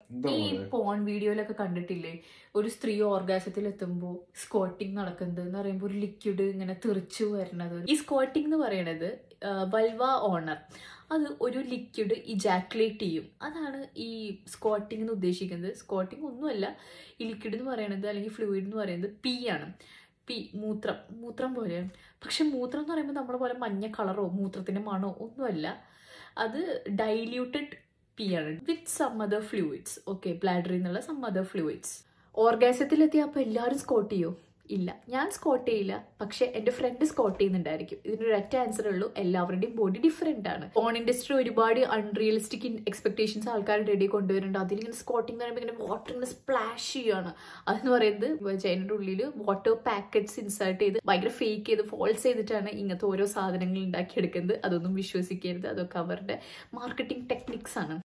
എന്താ ഈ പറയുക പോൺ വീഡിയോയിലൊക്കെ കണ്ടിട്ടില്ലേ ഒരു സ്ത്രീ ഓർഗാസത്തിൽ എത്തുമ്പോൾ സ്ക്വാട്ടിങ് നടക്കുന്നത് എന്ന് പറയുമ്പോൾ ഒരു ലിക്വിഡ് ഇങ്ങനെ തെറിച്ചു വരുന്നത് ഈ സ്ക്വാട്ടിംഗ് എന്ന് പറയണത് വൽവ ഓണർ അത് ഒരു ലിക്വിഡ് ഇജാക്കുലേറ്റ് ചെയ്യും അതാണ് ഈ സ്ക്വാട്ടിംഗ് എന്ന് ഉദ്ദേശിക്കുന്നത് സ്ക്വാട്ടിംഗ് ഒന്നുമല്ല ഈ ലിക്വിഡ് എന്ന് പറയുന്നത് അല്ലെങ്കിൽ ഫ്ലൂയിഡ് എന്ന് പറയുന്നത് പി ആണ് പി മൂത്രം മൂത്രം പോലെയാണ് പക്ഷെ മൂത്രം എന്ന് പറയുമ്പോൾ നമ്മളെ പോലെ മഞ്ഞ കളറോ മൂത്രത്തിൻ്റെ മണോ ഒന്നുമല്ല അത് ഡൈല്യൂട്ടഡ് പി ആണ് with some other fluids okay ബ്ലാഡറിൽ നിന്നുള്ള സം അതർ ഫ്ലൂയിഡ്സ് ഓർഗാസത്തിലെത്തിയ അപ്പോൾ എല്ലാവരും സ്കോട്ട് ചെയ്യോ ഇല്ല ഞാൻ സ്കോട്ട് ചെയ്യില്ല പക്ഷെ എൻ്റെ ഫ്രണ്ട് സ്കോട്ട് ചെയ്യുന്നുണ്ടായിരിക്കും ഇതിനൊരു ഒറ്റ ആൻസർ ഉള്ളൂ എല്ലാവരുടെയും ബോഡി ഡിഫറെൻ്റ് ആണ് ഫോൺ ഇൻഡസ്ട്രി ഒരുപാട് അൺറിയലിസ്റ്റിക് എക്സ്പെക്ടേഷൻസ് ആൾക്കാരുടെ ഇടയിൽ കൊണ്ടുവരുന്നുണ്ട് അതിലിങ്ങനെ സ്കോട്ടിംഗ് എന്ന് പറയുമ്പോൾ ഇങ്ങനെ വാട്ടർ ഇങ്ങനെ സ്പ്ലാഷ് ചെയ്യുകയാണ് അതെന്ന് പറയുന്നത് ചൈനയുടെ ഉള്ളിൽ വാട്ടർ പാക്കറ്റ്സ് ഇൻസേർട്ട് ചെയ്ത് ഭയങ്കര ഫേക്ക് ചെയ്ത് ഫോൾസ് ചെയ്തിട്ടാണ് ഇങ്ങനത്തെ ഓരോ സാധനങ്ങൾ ഉണ്ടാക്കിയെടുക്കുന്നത് അതൊന്നും വിശ്വസിക്കരുത് അതൊക്കെ അവരുടെ മാർക്കറ്റിംഗ് ടെക്നിക്സ് ആണ്